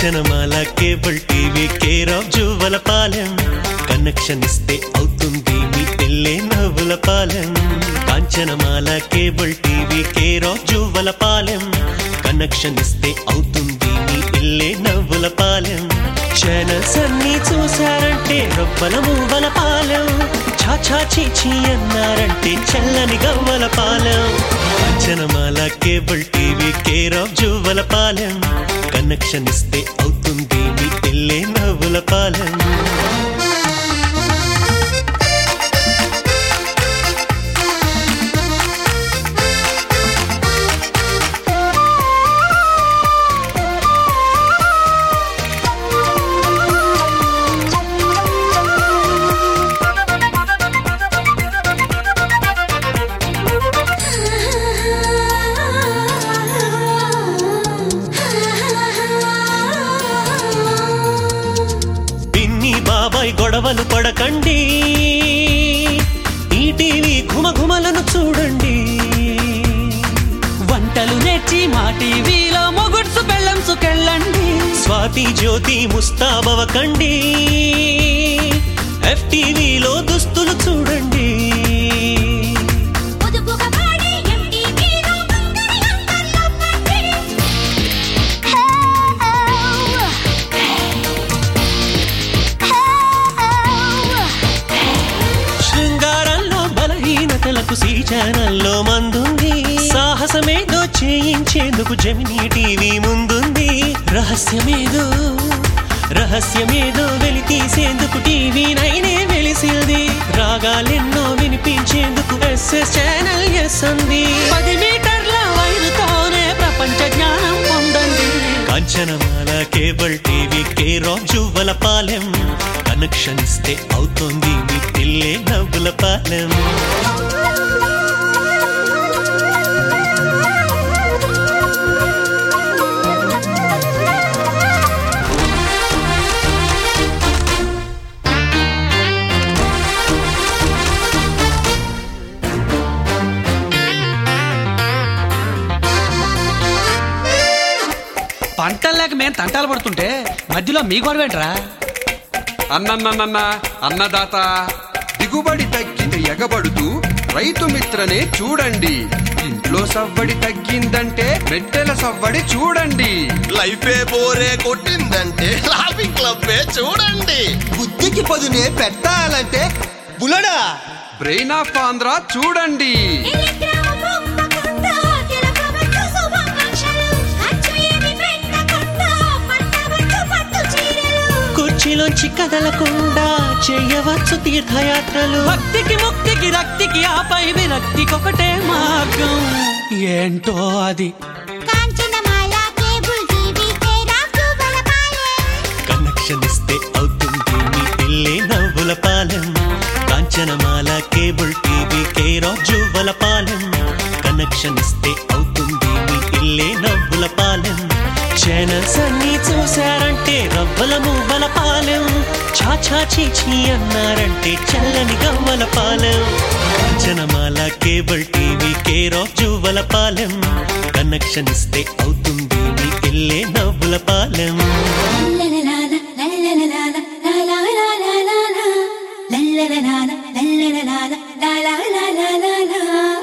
Kanchanamala cable TV care of Juvvalapalem connection ఇస్తే అవుతుంది మీ పిల్లే నవ్వుల పాలెం Kanchanamala cable TV care of Juvvalapalem connection ఇస్తే అవుతుంది మీ ఇల్లే నవ్వుల పాలెం ఛానల్స్ అన్ని చూసారంటే రొప్పల మువ్వల పాలెం చాచా చీచి అన్నారంటే చల్లని గవ్వల పాలెం Kanchanamala cable TV care of Juvvalapalem connection ఇస్తే అవుతుంది మీ పిల్లే నవ్వుల పాలెం పిన్ని బాబాయ్ గొడవలు పడకండి ఈ టీవీ ఘుమఘుమలను చూడండి వంటలు నేర్చి మా టీవీలో మొగుడ్సు బెల్లంసు కెళ్ళండి స్వాతి జ్యోతి ముస్తాబవకండి ఎఫ్టీవీలో దుస్తులు చూడండి పొదుపుగా పాడే ఎంటీవీలో అందరి అంతర్లో పట్టి. శృంగారంలో బలహీనతలకు సి ఛానల్లో మందుంది సాహసమేదో చేయించేందుకు జమినీ టీవీ ముందుంది రహస్యమేదో రహస్యమేదో వెలి తీసేందుకు టీవీ నైనే వెలిసింది రాగాలెన్నో వినిపించేందుకు ఎస్ఎస్ ఛానల్ ఎస్ అంది పది మీటర్ల వైరుతోనే ప్రపంచ జ్ఞానం పొందండి Kanchanamala cable TV care of Juvvalapalem connection ఇస్తే అవుతోంది మీ పిల్లే నవ్వుల పాలెం పంటలు లేక మేము తంటాలు పడుతుంటే మధ్యలో మీ గొడవేంట్రా అన్నన్నన్న అన్నదాత దిగుబడి తగ్గితే ఎగబడుతూ రైతు మిత్రనే చూడండి ఇంట్లో సవ్వడి తగ్గిందంటే మెట్టెల సవ్వడి చూడండి లైఫే బోరే కొట్టిందంటే లాఫింగ్ క్లబ్బే చూడండి బుద్ధికి పదునే పెట్టాలంటే బులడా బ్రెయిన్ ఆఫ్ ఆంధ్ర చూడండి ఎలక్ట్రామ పంపకుండా తిలకబట్టు శుభాకాంక్షలు. అచ్చు ఏమి పెట్టకుండా పట్టబట్టు పట్టు చీరలు. కుర్చీలోంచి కదలకుండా చేయవచ్చు తీర్థయాత్రలు భక్తికి ముక్తికి రక్తికి ఆపై విరక్తికొకటే మార్గం ఏంటో అది Kanchanamala cable TV care of Juvvalapalem. Connection ఇస్తే అవుతుంది మీ పిల్లే నవ్వుల పాలెం Kanchanamala cable TV care of Juvvalapalem connection ఇస్తే అవుతుంది మీ పిల్లే నవ్వుల పాలెం ఛానల్స్ అన్ని చూసారంటే రవ్వల మువ్వల పాలెం చాచా చీచి అన్నారంటే చల్లని గవ్వల పాలెం Kanchanamala cable TV care of Juvvalapalem connection ఇస్తే అవుతుంది మీ ఇల్లే నవ్వుల పాలెం లలలాల, లలలలాల, లాలాలాలాలాలా. లలలలాల, లలలలాల, లాలాలాలాలా.